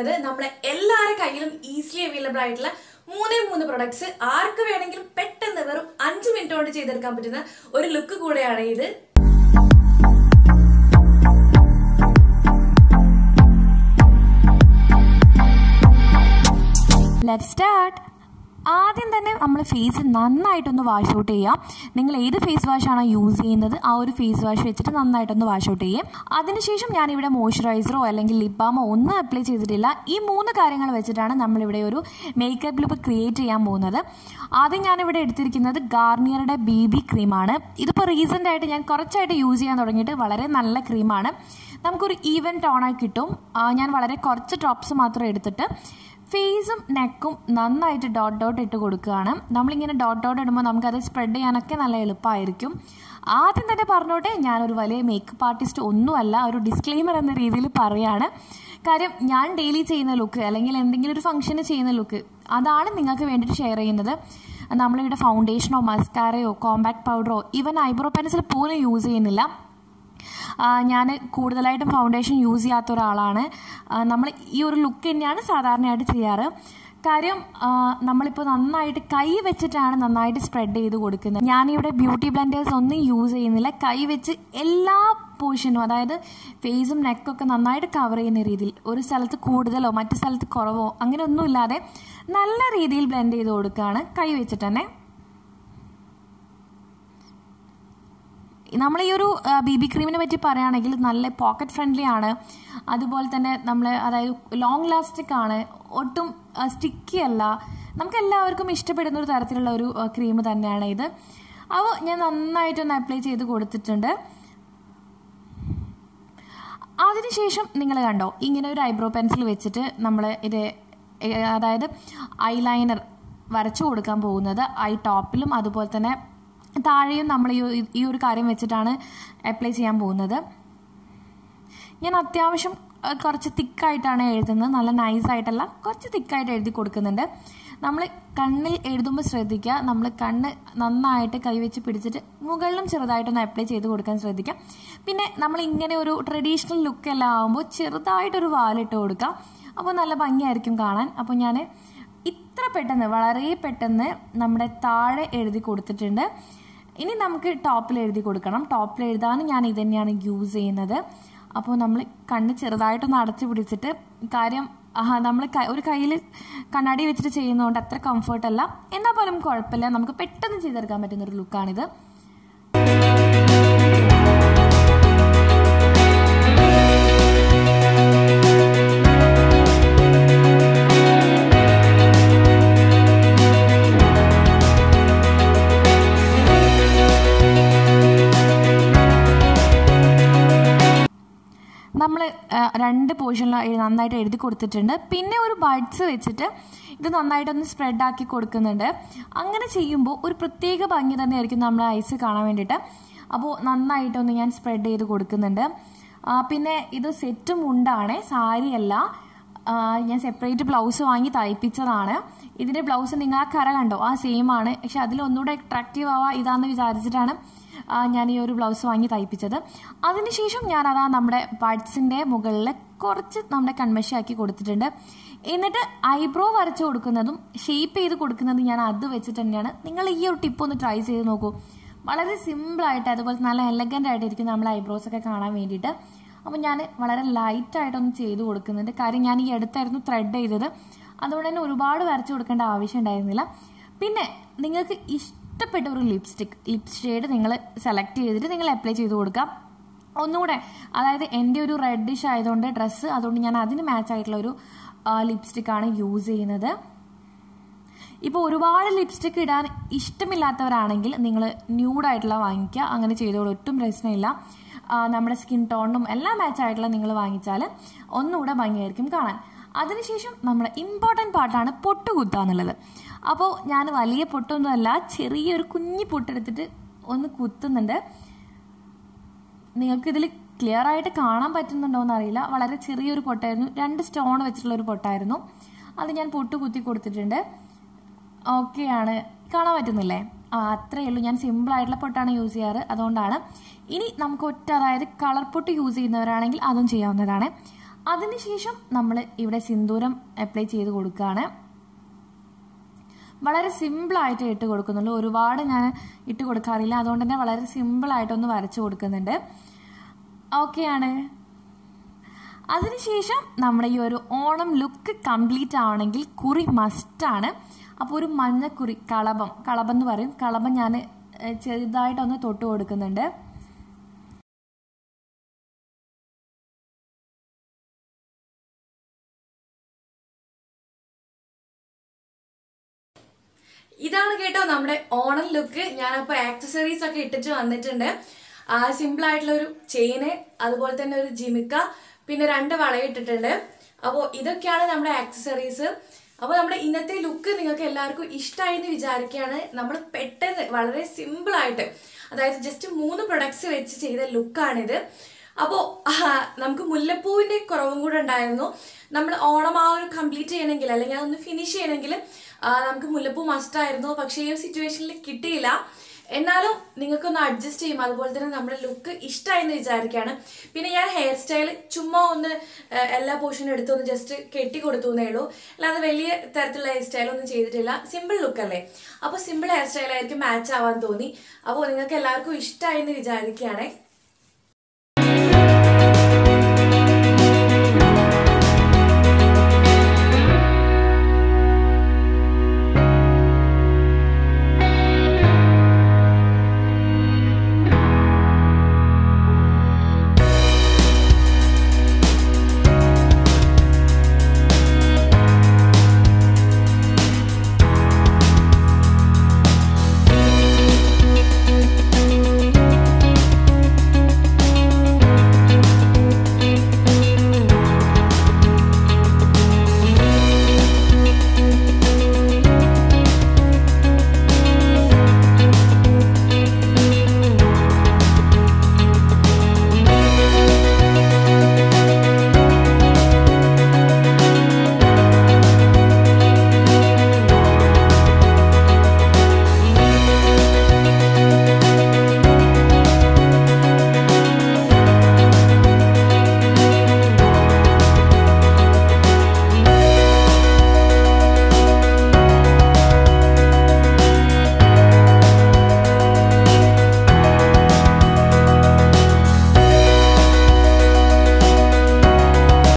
ചെയ്യുന്നത് നമ്മുടെ എല്ലാവരുടെ കയ്യിലും ഈസിലി അവൈലബിൾ ആയിട്ടുള്ള മൂന്നേ മൂന്ന് പ്രൊഡക്ട്സ് ആർക്ക് വേണമെങ്കിലും പെട്ടെന്ന് വെറും അഞ്ച് മിനിറ്റ് കൊണ്ട് ചെയ്തെടുക്കാൻ പറ്റുന്ന ഒരു ലുക്ക് കൂടെയാണ് ഇത് ലെറ്റ് സ്റ്റാർട്ട് ആദ്യം തന്നെ നമ്മൾ ഫേസ് നന്നായിട്ടൊന്ന് വാഷ് ഔട്ട് ചെയ്യാം നിങ്ങൾ ഏത് ഫേസ് വാഷ് ആണോ യൂസ് ചെയ്യുന്നത് ആ ഒരു ഫേസ് വാഷ് വെച്ചിട്ട് നന്നായിട്ടൊന്ന് വാഷ് ഔട്ട് ചെയ്യും അതിനുശേഷം ഞാനിവിടെ മോയ്സ്ചറൈസറോ അല്ലെങ്കിൽ ലിപ് ബാമോ ഒന്നും അപ്ലൈ ചെയ്തിട്ടില്ല ഈ മൂന്ന് കാര്യങ്ങൾ വെച്ചിട്ടാണ് നമ്മളിവിടെ ഒരു മേക്കപ്പ് ലുക്ക് ക്രിയേറ്റ് ചെയ്യാൻ പോകുന്നത് ആദ്യം ഞാനിവിടെ എടുത്തിരിക്കുന്നത് ഗാർണിയറുടെ ബി ബി ക്രീമാണ് ഇതിപ്പോൾ റീസെൻ്റ് ആയിട്ട് ഞാൻ കുറച്ചായിട്ട് യൂസ് ചെയ്യാൻ തുടങ്ങിയിട്ട് വളരെ നല്ല ക്രീമാണ് നമുക്കൊരു ഈവൻ ടോണായി കിട്ടും ആ, ഞാൻ വളരെ കുറച്ച് ഡ്രോപ്സ് മാത്രം എടുത്തിട്ട് ഫേസും നെക്കും നന്നായിട്ട് ഡോട്ട് ഡോട്ട് ഇട്ട് കൊടുക്കുകയാണ് നമ്മളിങ്ങനെ ഡോട്ട് ഡോട്ട് ഇടുമ്പോൾ നമുക്കത് സ്പ്രെഡ് ചെയ്യാനൊക്കെ നല്ല എളുപ്പമായിരിക്കും ആദ്യം തന്നെ പറഞ്ഞോട്ടെ ഞാനൊരു വലിയ മേക്കപ്പ് ആർട്ടിസ്റ്റ് ഒന്നുമല്ല ഒരു ഡിസ്ക്ലെയിമർ എന്ന രീതിയിൽ പറയാണ് കാര്യം ഞാൻ ഡെയിലി ചെയ്യുന്ന ലുക്ക് അല്ലെങ്കിൽ എന്തെങ്കിലും ഒരു ഫംഗ്ഷന് ചെയ്യുന്ന ലുക്ക് അതാണ് നിങ്ങൾക്ക് വേണ്ടിയിട്ട് ഷെയർ ചെയ്യുന്നത് നമ്മളിവിടെ ഫൗണ്ടേഷനോ മസ്കാരയോ കോമ്പാക്ട് പൗഡറോ ഈവൻ ഐബ്രോ പെൻസിൽ പോലും യൂസ് ചെയ്യുന്നില്ല ഞാൻ കൂടുതലായിട്ടും ഫൗണ്ടേഷൻ യൂസ് ചെയ്യാത്ത ഒരാളാണ് നമ്മൾ ഈ ഒരു ലുക്ക് തന്നെയാണ് സാധാരണയായിട്ട് ചെയ്യാറ് കാര്യം ആ, നമ്മളിപ്പോൾ നന്നായിട്ട് കൈ വെച്ചിട്ടാണ് നന്നായിട്ട് സ്പ്രെഡ് ചെയ്ത് കൊടുക്കുന്നത് ഞാനിവിടെ ബ്യൂട്ടി ബ്ലെൻഡേഴ്സ് ഒന്നും യൂസ് ചെയ്യുന്നില്ല കൈ വെച്ച് എല്ലാ പോർഷനും അതായത് ഫേസും നെക്കൊക്കെ നന്നായിട്ട് കവർ ചെയ്യുന്ന രീതിയിൽ ഒരു സ്ഥലത്ത് കൂടുതലോ മറ്റു സ്ഥലത്ത് കുറവോ അങ്ങനെയൊന്നും ഇല്ലാതെ നല്ല രീതിയിൽ ബ്ലെൻഡ് ചെയ്ത് കൊടുക്കുകയാണ് കൈ വെച്ചിട്ട് തന്നെ നമ്മൾ ഈ ഒരു ബി ബി ക്രീമിനെ പറ്റി പറയുകയാണെങ്കിൽ നല്ല പോക്കറ്റ് ഫ്രണ്ട്ലി ആണ് അതുപോലെ തന്നെ നമ്മൾ അതായത് ലോങ് ലാസ്റ്റിക് ആണ് ഒട്ടും സ്റ്റിക്കി അല്ല നമുക്ക് എല്ലാവർക്കും ഇഷ്ടപ്പെടുന്ന ഒരു തരത്തിലുള്ള ഒരു ക്രീം തന്നെയാണ് ഇത് അപ്പോൾ ഞാൻ നന്നായിട്ടൊന്ന് അപ്ലൈ ചെയ്ത് കൊടുത്തിട്ടുണ്ട് അതിനുശേഷം നിങ്ങൾ കണ്ടോ ഇങ്ങനെ ഒരു ഐബ്രോ പെൻസിൽ വെച്ചിട്ട് നമ്മൾ ഇത് ഏ- അതായത് ഐലൈനർ വരച്ചു കൊടുക്കാൻ പോകുന്നത് ഐ ടോപ്പിലും അതുപോലെ തന്നെ താഴെയും നമ്മൾ ഈ ഒരു- ഈ ഒരു കാര്യം വെച്ചിട്ടാണ് അപ്ലൈ ചെയ്യാൻ പോകുന്നത് ഞാൻ അത്യാവശ്യം അഹ്, കുറച്ച് തിക്കായിട്ടാണ് എഴുതുന്നത് നല്ല നൈസായിട്ടല്ല കുറച്ച് തിക്കായിട്ട് എഴുതി കൊടുക്കുന്നുണ്ട് നമ്മൾ കണ്ണിൽ എഴുതുമ്പോൾ ശ്രദ്ധിക്കുക നമ്മൾ കണ്ണ് നന്നായിട്ട് കൈവച്ച് പിടിച്ചിട്ട് മുകളിലും ചെറുതായിട്ടൊന്ന് അപ്ലൈ ചെയ്ത് കൊടുക്കാൻ ശ്രദ്ധിക്കുക പിന്നെ നമ്മൾ ഇങ്ങനെ ഒരു ട്രഡീഷണൽ ലുക്ക് എല്ലാം ആകുമ്പോൾ ചെറുതായിട്ടൊരു വാലിട്ട് കൊടുക്കുക അപ്പോൾ നല്ല ഭംഗിയായിരിക്കും കാണാൻ അപ്പോൾ ഞാൻ ഇത്ര പെട്ടെന്ന് വളരെ പെട്ടെന്ന് നമ്മുടെ താഴെ എഴുതി കൊടുത്തിട്ടുണ്ട് ഇനി നമുക്ക് ടോപ്പിൽ എഴുതി കൊടുക്കണം ടോപ്പിൽ എഴുതാനും ഞാൻ ഇത് തന്നെയാണ് യൂസ് ചെയ്യുന്നത് അപ്പോൾ നമ്മൾ കണ്ണ് ചെറുതായിട്ടൊന്ന് അടച്ചു പിടിച്ചിട്ട് കാര്യം നമ്മൾ ഒരു കയ്യിൽ കണ്ണാടി വെച്ചിട്ട് ചെയ്യുന്നതുകൊണ്ട് അത്ര കംഫർട്ട് അല്ല എന്നാൽ പോലും കുഴപ്പമില്ല നമുക്ക് പെട്ടെന്ന് ചെയ്തെടുക്കാൻ പറ്റുന്ന ഒരു ലുക്കാണിത് നമ്മൾ രണ്ട് പോർഷനിൽ നന്നായിട്ട് എഴുതി കൊടുത്തിട്ടുണ്ട് പിന്നെ ഒരു ബഡ്സ് വെച്ചിട്ട് ഇത് നന്നായിട്ടൊന്ന് സ്പ്രെഡ് ആക്കി കൊടുക്കുന്നുണ്ട് അങ്ങനെ ചെയ്യുമ്പോൾ ഒരു പ്രത്യേക ഭംഗി തന്നെയായിരിക്കും നമ്മൾ ഐസ് കാണാൻ വേണ്ടിയിട്ട് അപ്പോൾ നന്നായിട്ടൊന്ന് ഞാൻ സ്പ്രെഡ് ചെയ്ത് കൊടുക്കുന്നുണ്ട് ആ, പിന്നെ ഇത് സെറ്റ് മുണ്ടാണ് സാരിയല്ല ആ, ഞാൻ സെപ്പറേറ്റ് ബ്ലൗസ് വാങ്ങി തയ്പ്പിച്ചതാണ് ഇതിന്റെ ബ്ലൗസ് നിങ്ങൾ ആ കര കണ്ടോ ആ സെയിം ആണ് പക്ഷെ അതിലൊന്നുകൂടെ അട്രാക്റ്റീവ് ആവാ ഇതാന്ന് വിചാരിച്ചിട്ടാണ് ആ, ഞാൻ ഈ ഒരു ബ്ലൗസ് വാങ്ങി തയ്പ്പിച്ചത് അതിനുശേഷം ഞാൻ അതാ നമ്മുടെ ബഡ്സിന്റെ മുകളിൽ കുറച്ച് നമ്മുടെ കൺമശിയാക്കി കൊടുത്തിട്ടുണ്ട് എന്നിട്ട് ഐബ്രോ വരച്ച് കൊടുക്കുന്നതും ഷേപ്പ് ചെയ്ത് കൊടുക്കുന്നതും ഞാൻ അത് വെച്ചിട്ട് തന്നെയാണ് നിങ്ങൾ ഈ ഒരു ടിപ്പ് ഒന്ന് ട്രൈ ചെയ്ത് നോക്കൂ വളരെ സിമ്പിളായിട്ട് അതുപോലെ നല്ല എലഗൻ്റ് ആയിട്ടിരിക്കും നമ്മൾ ഐബ്രോസ് ഒക്കെ കാണാൻ വേണ്ടിയിട്ട് അപ്പം ഞാൻ വളരെ ലൈറ്റ് ആയിട്ടൊന്ന് ചെയ്ത് കൊടുക്കുന്നുണ്ട് കാര്യം ഞാൻ ഈ അടുത്തായിരുന്നു ത്രെഡ് ചെയ്തത് അതുകൊണ്ട് തന്നെ ഒരുപാട് വരച്ചു കൊടുക്കേണ്ട ആവശ്യം ഉണ്ടായിരുന്നില്ല പിന്നെ നിങ്ങൾക്ക് ഇഷ്ടപ്പെട്ട ഒരു ലിപ്സ്റ്റിക് ലിപ് ഷെയ്ഡ് നിങ്ങൾ സെലക്ട് ചെയ്തിട്ട് നിങ്ങൾ അപ്ലൈ ചെയ്ത് കൊടുക്കാം ഒന്നുകൂടെ അതായത് എൻ്റെ ഒരു റെഡിഷ് ആയതുകൊണ്ട് ഡ്രസ്സ് അതുകൊണ്ട് ഞാൻ അതിന് മാച്ച് ആയിട്ടുള്ള ഒരു ലിപ്സ്റ്റിക് ആണ് യൂസ് ചെയ്യുന്നത് ഇപ്പോൾ ഒരുപാട് ലിപ്സ്റ്റിക് ഇടാൻ ഇഷ്ടമില്ലാത്തവരാണെങ്കിൽ നിങ്ങൾ ന്യൂഡായിട്ടുള്ള വാങ്ങിക്കുക അങ്ങനെ ചെയ്തോളൂ ഒട്ടും പ്രശ്നമില്ല ആ, നമ്മുടെ സ്കിൻ ടോണിനും എല്ലാം മാച്ച് ആയിട്ടുള്ള നിങ്ങൾ വാങ്ങിച്ചാൽ ഒന്നുകൂടെ ഭംഗിയായിരിക്കും കാണാൻ അതിനുശേഷം നമ്മുടെ ഇമ്പോർട്ടൻറ്റ് പാർട്ടാണ് പൊട്ട് കുത്തുക എന്നുള്ളത് അപ്പോൾ ഞാൻ വലിയ പൊട്ടൊന്നുമല്ല ചെറിയൊരു കുഞ്ഞി പൊട്ടെടുത്തിട്ട് ഒന്ന് കുത്തുന്നുണ്ട് നിങ്ങൾക്ക് ഇതിൽ ക്ലിയർ ആയിട്ട് കാണാൻ പറ്റുന്നുണ്ടോ എന്നറിയില്ല വളരെ ചെറിയൊരു പൊട്ടായിരുന്നു രണ്ട് സ്റ്റോൺ വെച്ചിട്ടുള്ള ഒരു പൊട്ടായിരുന്നു അത് ഞാൻ പൊട്ട് കുത്തി കൊടുത്തിട്ടുണ്ട് ഓക്കെയാണ് കാണാൻ പറ്റുന്നില്ലേ ആ അത്രയേ ഉള്ളൂ ഞാൻ സിമ്പിൾ ആയിട്ടുള്ള പൊട്ടാണ് യൂസ് ചെയ്യാറ് അതുകൊണ്ടാണ് ഇനി നമുക്ക് ഒറ്റ അതായത് കളർ പൊട്ട് യൂസ് ചെയ്യുന്നവരാണെങ്കിൽ അതും ചെയ്യാവുന്നതാണ് അതിനുശേഷം നമ്മൾ ഇവിടെ സിന്ദൂരം അപ്ലൈ ചെയ്ത് കൊടുക്കുകയാണ് വളരെ സിമ്പിളായിട്ട് ഇട്ട് കൊടുക്കുന്നുള്ളൂ ഒരുപാട് ഞാൻ ഇട്ട് കൊടുക്കാറില്ല അതുകൊണ്ട് തന്നെ വളരെ സിമ്പിളായിട്ടൊന്ന് വരച്ചു കൊടുക്കുന്നുണ്ട് ഓക്കെയാണ് അതിനുശേഷം നമ്മുടെ ഈ ഒരു ഓണം ലുക്ക് കംപ്ലീറ്റ് ആവണമെങ്കിൽ കുറി മസ്റ്റാണ് അപ്പോൾ ഒരു മഞ്ഞക്കുറി കളഭം കളഭം എന്ന് പറയും കളഭം ഞാൻ ഏഹ്, ചെറുതായിട്ടൊന്ന് തൊട്ട് കൊടുക്കുന്നുണ്ട് ഇതാണ് കേട്ടോ നമ്മുടെ ഓണം ലുക്ക് ഞാനപ്പോൾ ആക്സസറീസ് ഒക്കെ ഇട്ടിട്ട് വന്നിട്ടുണ്ട് ആ സിമ്പിൾ ആയിട്ടുള്ള ഒരു ചെയിന് അതുപോലെ തന്നെ ഒരു ജിമിക്ക പിന്നെ രണ്ട് വള ഇട്ടിട്ടുണ്ട് അപ്പോൾ ഇതൊക്കെയാണ് നമ്മുടെ ആക്സസറീസ് അപ്പോൾ നമ്മുടെ ഇന്നത്തെ ലുക്ക് നിങ്ങൾക്ക് എല്ലാവർക്കും ഇഷ്ടമായി എന്ന് വിചാരിക്കുകയാണ് നമ്മൾ പെട്ടെന്ന് വളരെ സിമ്പിൾ ആയിട്ട് അതായത് ജസ്റ്റ് മൂന്ന് പ്രൊഡക്ട്സ് വെച്ച് ചെയ്ത ലുക്കാണിത് അപ്പോൾ നമുക്ക് മുല്ലപ്പൂവിന്റെ കുറവും കൂടെ ഉണ്ടായിരുന്നു നമ്മൾ ഓണം ആ ഒരു കംപ്ലീറ്റ് ചെയ്യണമെങ്കിൽ അല്ലെങ്കിൽ അതൊന്ന് ഫിനിഷ് ചെയ്യണമെങ്കിൽ ആ, നമുക്ക് മുല്ലപ്പൂ മസ്റ്റ് ആയിരുന്നു പക്ഷേ ഈ ഒരു സിറ്റുവേഷനിൽ കിട്ടിയില്ല എന്നാലും നിങ്ങൾക്കൊന്ന് അഡ്ജസ്റ്റ് ചെയ്യും അതുപോലെ തന്നെ നമ്മുടെ ലുക്ക് ഇഷ്ടമായെന്ന് വിചാരിക്കുകയാണ് പിന്നെ ഞാൻ ഹെയർ സ്റ്റൈൽ ചുമ്മാ ഒന്ന് ആ, എല്ലാ പോർഷനും എടുത്തൊന്ന് ജസ്റ്റ് കെട്ടി കൊടുത്തു എന്നേ ഉള്ളൂ അല്ലാതെ വലിയ തരത്തിലുള്ള ഹെയർ സ്റ്റൈൽ ഒന്നും ചെയ്തിട്ടില്ല സിമ്പിൾ ലുക്ക് അല്ലേ അപ്പോൾ സിമ്പിൾ ഹെയർ സ്റ്റൈൽ ആയിരിക്കും മാച്ച് ആവാൻ തോന്നി അപ്പോൾ നിങ്ങൾക്ക് എല്ലാവർക്കും ഇഷ്ടമായെന്ന് വിചാരിക്കുകയാണേ